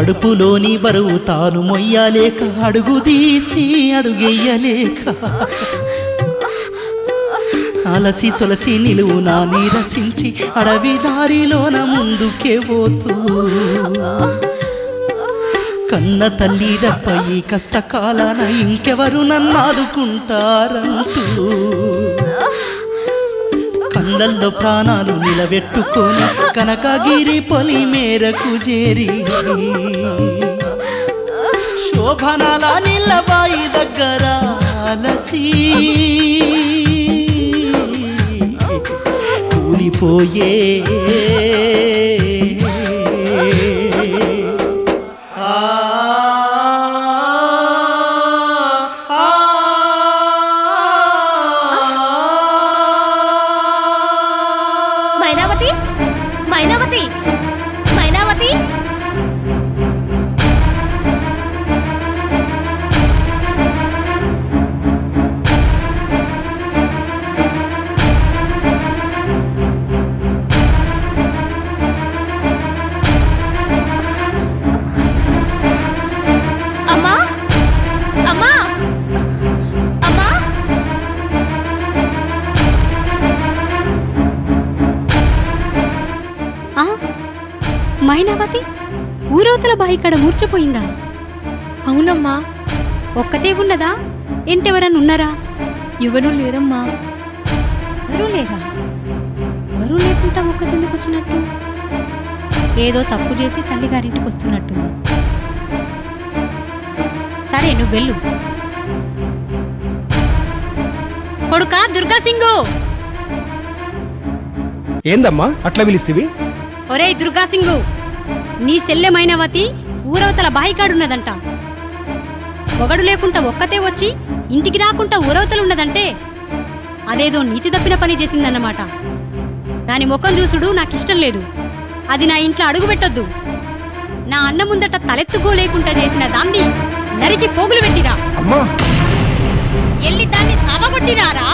కడుపులోని బరువు తాను మొయ్యలేక అడుగు తీసి అడుగెయ్యలేక అలసి సొలసి నిలువు నా నీరసించి అడవి దారిలోన ముందుకే పోతూ కన్న తల్లి దప్ప ఈ కష్టకాలాన ఇంకెవరు నన్ను ఆదుకుంటారంటూ కళ్ళల్లో ప్రాణాలు నిలబెట్టుకొని కనకగిరి పొలి మేరకు చేరి శోభనాల నిల్లబాయి దగ్గర అలసి కూలిపోయే మైనావతి మైనావతి మైనావతి అమ్మా అమ్మా అమ్మా ఆ మైనావతి ఊరవతల బాయి కాడ మూర్చపోయిందా అవునమ్మా ఒక్కతే ఉన్నదా ఎంటెవరన్నా ఉన్నారా ఎవరూ లేరమ్మా ఎవరూ లేరా ఎవరూ లేకుండా ఒక్కతెందుకు వచ్చినట్టు ఏదో తప్పు చేసి తల్లిగారింటికి వస్తున్నట్టుంది సరే నువ్వు వెళ్ళు కొడుకా దుర్గా సింగు ఏందమ్మా అట్లా పిలిస్తేవి ఒరేయ్ దుర్గా సింగు నీ సెల్లె మైనవతి ఊరవతల బాయికాడున్నదంట పొగడు లేకుండా ఒక్కతే వచ్చి ఇంటికి రాకుండా ఊరవతలున్నదంటే అదేదో నీతి తప్పిన పని చేసిందన్నమాట దాని ముఖం చూసుడు నాకిష్టం లేదు అది నా ఇంట్లో అడుగు పెట్టొద్దు నా అన్న ముందట తలెత్తుకోలేకుండా చేసిన దాన్ని నరికి పోగులు పెట్టిరా అమ్మా ఎల్లి దాన్ని సావగొట్టిరారా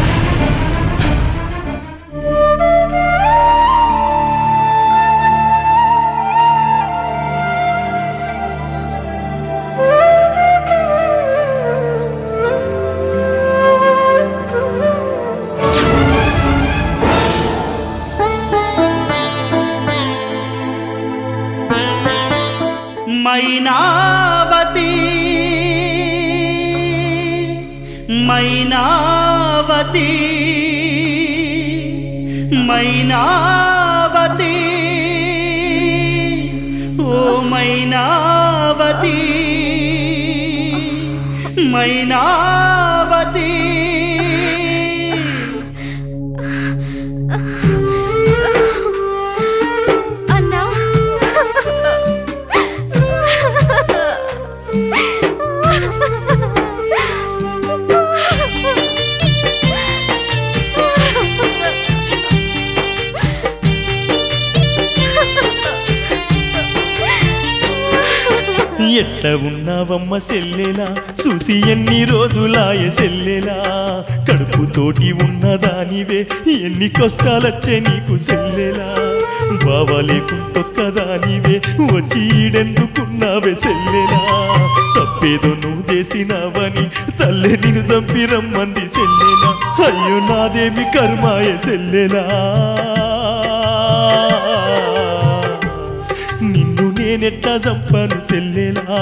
మైనావతి మైనావతి మైనావతి ఓ మైనావతి మైనావతి అన్నా ఎట్ల ఉన్నావమ్మ సెల్లెలా చూసి ఎన్ని రోజులాయ సెల్లెలా కడుపుతోటి ఉన్నదానివే ఎన్ని కష్టాలొచ్చే నీకు సెల్లెలా బావా లేకుంటొక్కదానివే వచ్చి ఈడెందుకున్నావే సెల్లెలా తప్పేదో నువ్వు చేసినావని తల్లే నిన్ను చంపి రమ్మంది సెల్లెలా అయ్యో నాదేమి కర్మాయ సెల్లెలా నిన్ను నేనెట్టా చంపాను సెల్లెలా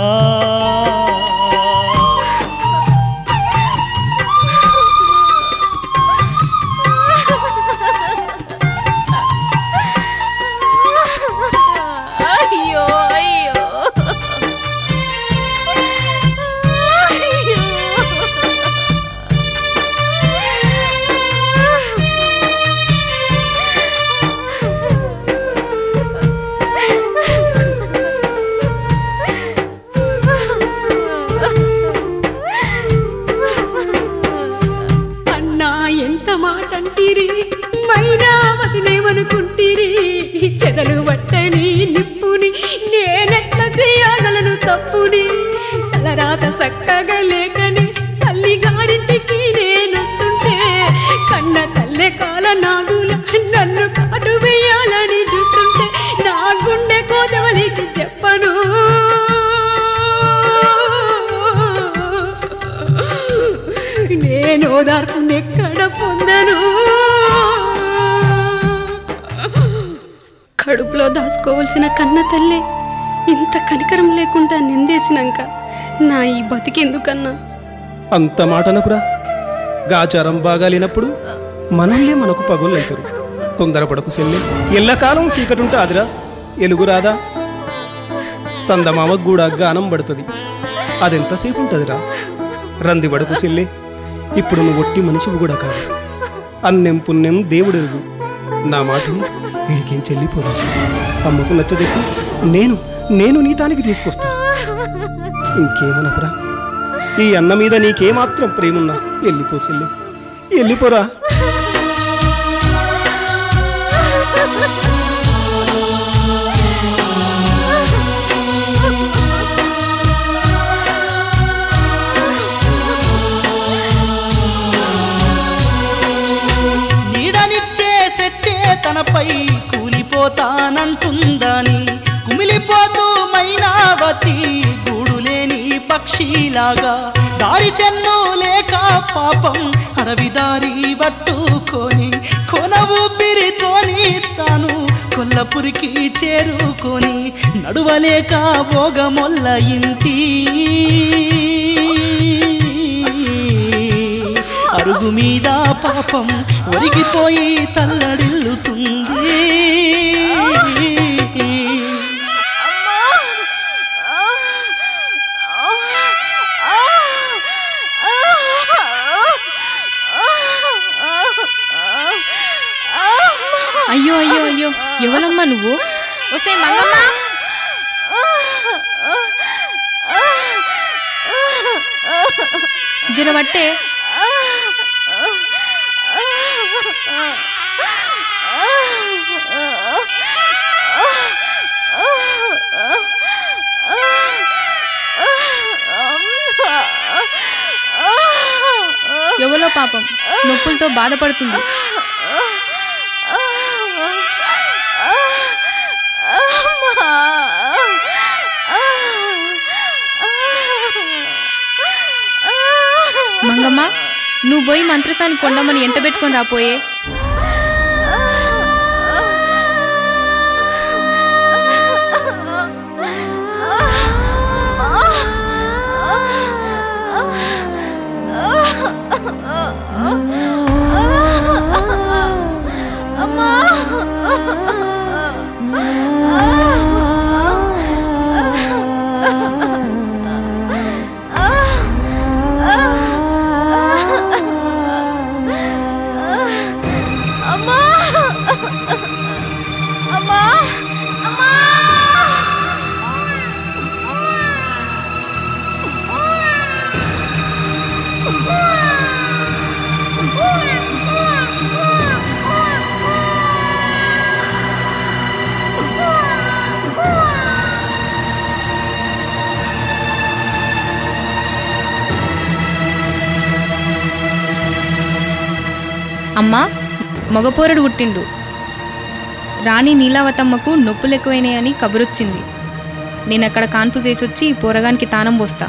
అయ్యో అయ్యో అన్నా ఎంత మాట అంటీరి మైనా వదిలేమనుకుంటీరి చెదలు పట్టని నిప్పుని నేనెట్లా చేయగలను తప్పుని తలరాత సక్కగా లేకని తల్లి గారింటికి నేనొస్తుంటే కన్న తల్లె కాల నాగుల నన్ను కాటు వేయాలని చూస్తుంటే నా గుండె కోదవలికి చెప్పను ఓదార్పు నెక్కడ పొందను కడుపులో దాచుకోవలసిన కన్న తల్లే ఇంత కనికరం లేకుండా నిందేసినాక నా ఈ బతికెందుకన్నా అంత మాటనకురా గాచారం బాగాలేనప్పుడు మనల్నే మనకు పగుళ్ళైతారు తొందరపడకు చెల్లి ఎల్లకాలం చీకటుంటే అదిరా ఎలుగు రాదా సందమామకు కూడా గానం పడుతుంది అదెంతసేపు ఉంటుందిరా రంది పడకు చెల్లి ఇప్పుడు నువ్వు ఒట్టి మనిషివి కూడా కాదు అన్నెం పుణ్యం దేవుడెరుగు నా మాటని వీడికేం చెల్లిపోదు అమ్మకు నచ్చదెక్కు నేను నేను నీ తానికి తీసుకొస్తా ఇంకేమనకురా ఈ అన్న మీద నీకేమాత్రం ప్రేమున్నా వెళ్ళిపో చెల్లి వెళ్ళిపోరా నీడనిచ్చే సెట్టే తనపై కూలిపోతానంటుందని కుమిలిపోతూ మైనావతి గూడులేని పక్షిలాగా దారి తెన్ను లేక పాపం అడవి దారి పట్టుకొని కొన ఊపిరితోని తాను కొల్లపురికి చేరుకొని నడువలేక భోగమొల్ల ఇంటి అరుగు మీద పాపం ఒరిగిపోయి తల్లడిల్లుతుంది అయ్యో అయ్యో అయ్యో ఎవరమ్మా నువ్వు ఒసే మంగమ్మ జరవట్టే ఎవలో పాపం నొప్పులతో బాధపడుతుంది మంగమ్మ నువ్వు పోయి మంత్రసాని కొండమ్మని ఎంట పెట్టుకొని రాపోయే అమ్మా మగపోరడు పుట్టిండు రాణి నీలావతమ్మకు నొప్పులు ఎక్కువైనాయని కబురొచ్చింది నేను అక్కడ కాన్పు చేసి వచ్చి ఈ పోరగానికి తానం పోస్తా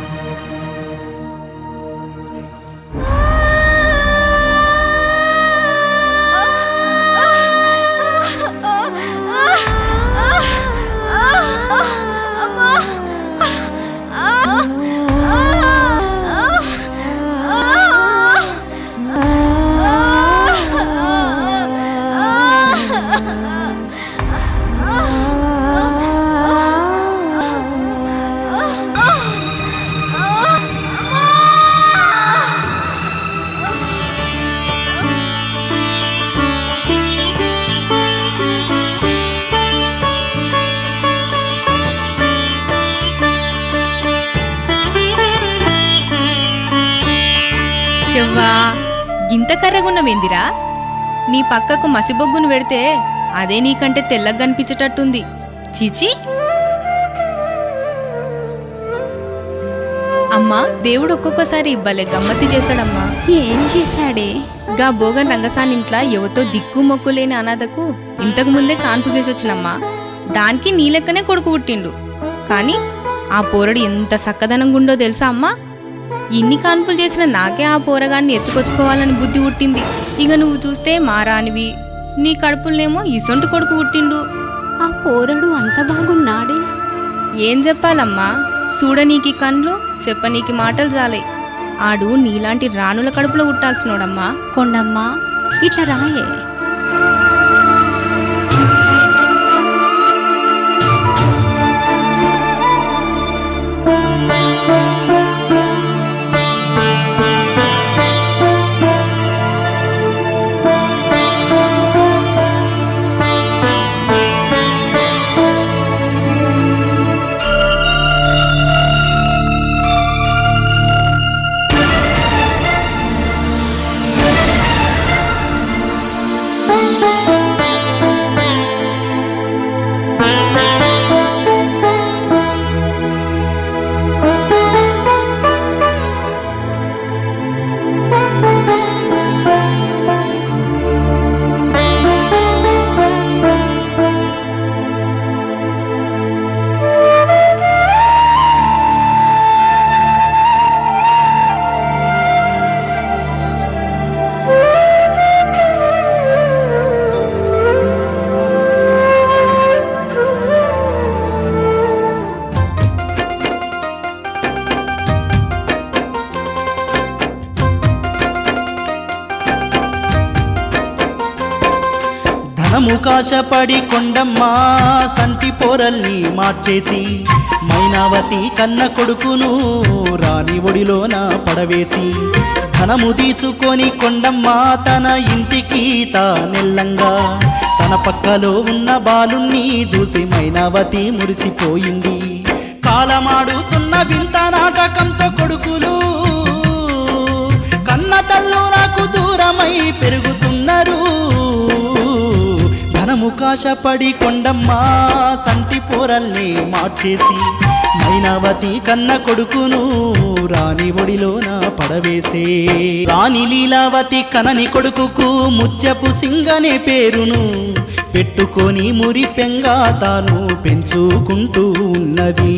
శవ్వా గింత కర్రగున్నవేందిరా నీ పక్కకు మసిబొగ్గును పెడితే అదే నీకంటే తెల్లగా కనిపించేటట్టుంది చీచి అమ్మా దేవుడు ఒక్కొక్కసారి ఇవ్వలే గమ్మత్తి చేస్తాడమ్మా ఏం చేశాడే గా బోగన్ రంగసాని ఇంట్లో ఎవతో దిక్కు మొక్కు లేని అనాథకు ఇంతకు ముందే కాన్పు చేసి వచ్చినమ్మా దానికి నీ లెక్కనే కొడుకు పుట్టిండు కానీ ఆ పోరడు ఎంత సక్కదనంగా ఉండో తెలుసా అమ్మా ఇన్ని కాన్పులు చేసిన నాకే ఆ పోరగాన్ని ఎత్తుకొచ్చుకోవాలని బుద్ధి పుట్టింది ఇక నువ్వు చూస్తే మారానివి నీ కడుపులనేమో ఇసొంటి కొడుకు పుట్టిండు ఆ పోరడు అంత బాగున్నాడే ఏం చెప్పాలమ్మా చూడ నీకి కండ్లు చెప్పనీకి మాటలు జాలే ఆడు నీలాంటి రాణుల కడుపులో పుట్టాల్సినోడమ్మా కొండమ్మ ఇట్లా రాయే ధనము కాశపడి కొండమ్మ సంటి పోరల్ని మార్చేసి మైనావతి కన్న కొడుకును రాణి ఒడిలోన పడవేసి ధనము తీసుకొని కొండమ్మ తన ఇంటికి తానెల్లంగా తన పక్కలో ఉన్న బాలుణ్ణి చూసి మైనావతి మురిసిపోయింది కాలమాడుతున్న వింత నాటకంతో కొడుకులు కన్న తల్లు నాకు దూరమై పెరుగుతున్నారు ధనము కాశపడి కొండమ్మ సంటి పోరల్ని మార్చేసి మైనావతి కన్న కొడుకును రాణి ఒడిలోన పడవేసే రాణి లీలావతి కనని కొడుకుకు ముత్యపు సింగనే పేరును పెట్టుకొని మురి పెంగా తాను పెంచుకుంటూ ఉన్నది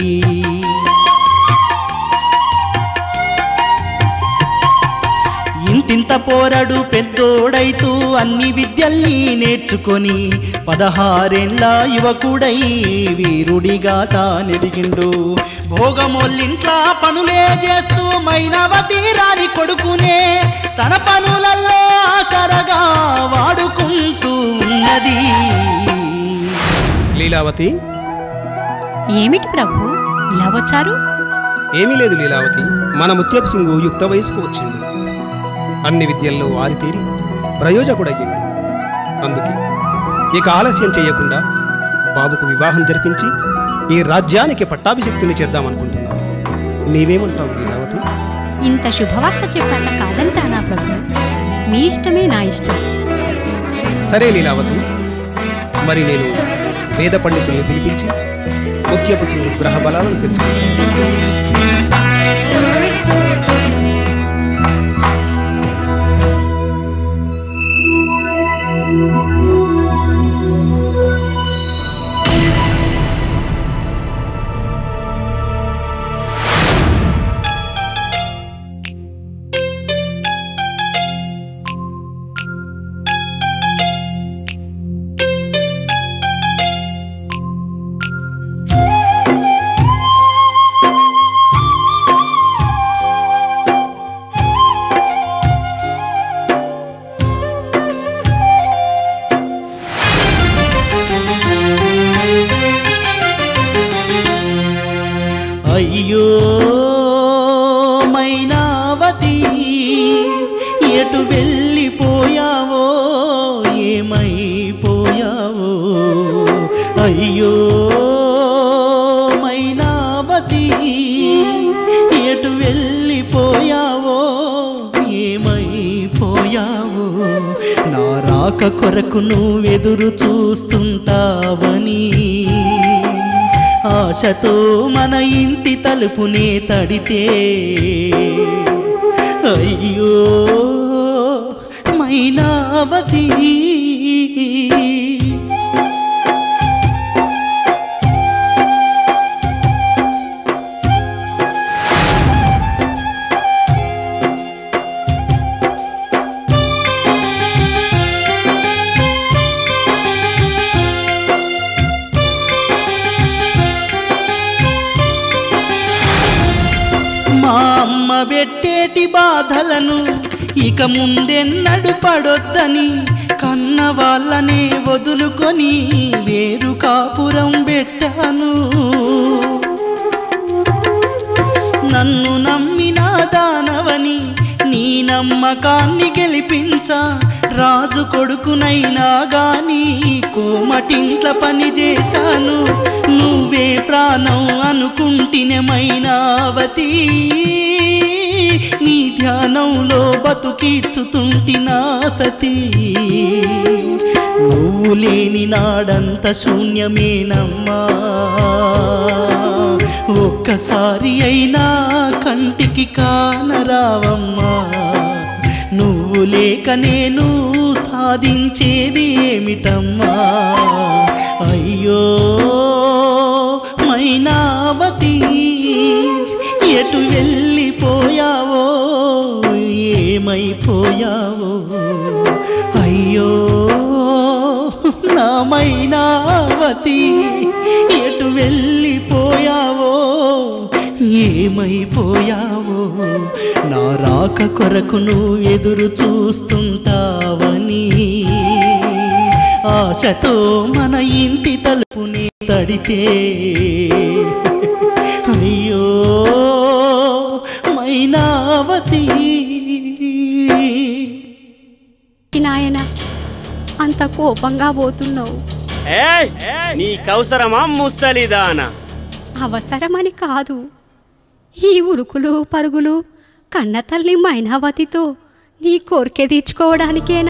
ఇంతింత పోరడు పెద్దోడైతూ అన్ని విద్యల్ని నేర్చుకొని పదహారేండ్ల యువకుడై వీరుడిగా తానెదిగిండు భోగమోళ్ళింట్ల పనులే చేస్తూ మైనవతి రాని కొడుకునే తన పనులలో ఆసరగా వాడుకుంటూ ఉన్నది లీలావతి ఏమిటి ప్రభు ఇలా వచ్చారు ఏమీ లేదు లీలావతి మన ముత్యపు సింగు యుక్త వయసుకు వచ్చింది అన్ని విద్యల్లో ఆరితేరి ప్రయోజకుడయ్యింది అందుకే ఇక ఆలస్యం చేయకుండా బాబుకు వివాహం జరిపించి ఈ రాజ్యానికి పట్టాభిషక్తుని చేద్దామనుకుంటున్నాను నీవేమంటావు లీలావతి ఇంత శుభవార్త చెప్పాక కాదంటానా ప్రభు నీ ఇష్టమే నా ఇష్టం సరే లీలావతి మరి నేను వేద పండితుల్ని పిలిపించి ముత్యపు సింగు గ్రహ బలాలను తెలుసుకుంటాను అయ్యో మైనావతి ఎటు వెళ్ళిపోయావో ఏమైపోయావో అయ్యో మైనావతి ఎటు వెళ్ళిపోయావో ఏమైపోయావో నా రాక కొరకు నువ్వెదురు చూస్తుంటావని ఆశతో మన ఇంటి తలుపునే తడితే అయ్యో మైనావతి పెట్టేటి బాధలను ఇక ముందెన్నడు పడొద్దని కన్న వాళ్ళనే వదులుకొని వేరు కాపురం పెట్టాను నన్ను నమ్మిన దానవని నీ నమ్మకాన్ని గెలిపించ రాజు కొడుకునైనా గాని కోమటింట్ల పని చేశాను నువ్వే ప్రాణం అనుకుంటినే మైనావతి నీ ధ్యానంలో బతుకీడ్చుతుంటినా సతీ నువ్వు లేని నాడంత శూన్యమేనమ్మా ఒక్కసారి అయినా కంటికి కానరావమ్మా నువ్వు లేక నేను సాధించేది ఏమిటమ్మా అయ్యో మైనావతి ఎటు వెళ్ళిపోయావో ఏమైపోయావో అయ్యో నా మైనావతి ఎటు వెళ్ళిపోయావో ఏమైపోయావో నా రాక కొరకు నువ్వు ఎదురు చూస్తుంటావని ఆశతో మన ఇంటి తలుపుని తడితే అయ్యో మైనావతి నాయన అంత కోపంగా పోతున్నావు ఏయ్ నీకవసరమా ముసలిదానా అవసరమని కాదు ఈ ఉరుకులు పరుగులు కన్నతల్లి మైనావతితో నీ కోరిక తీర్చుకోవడానికేనా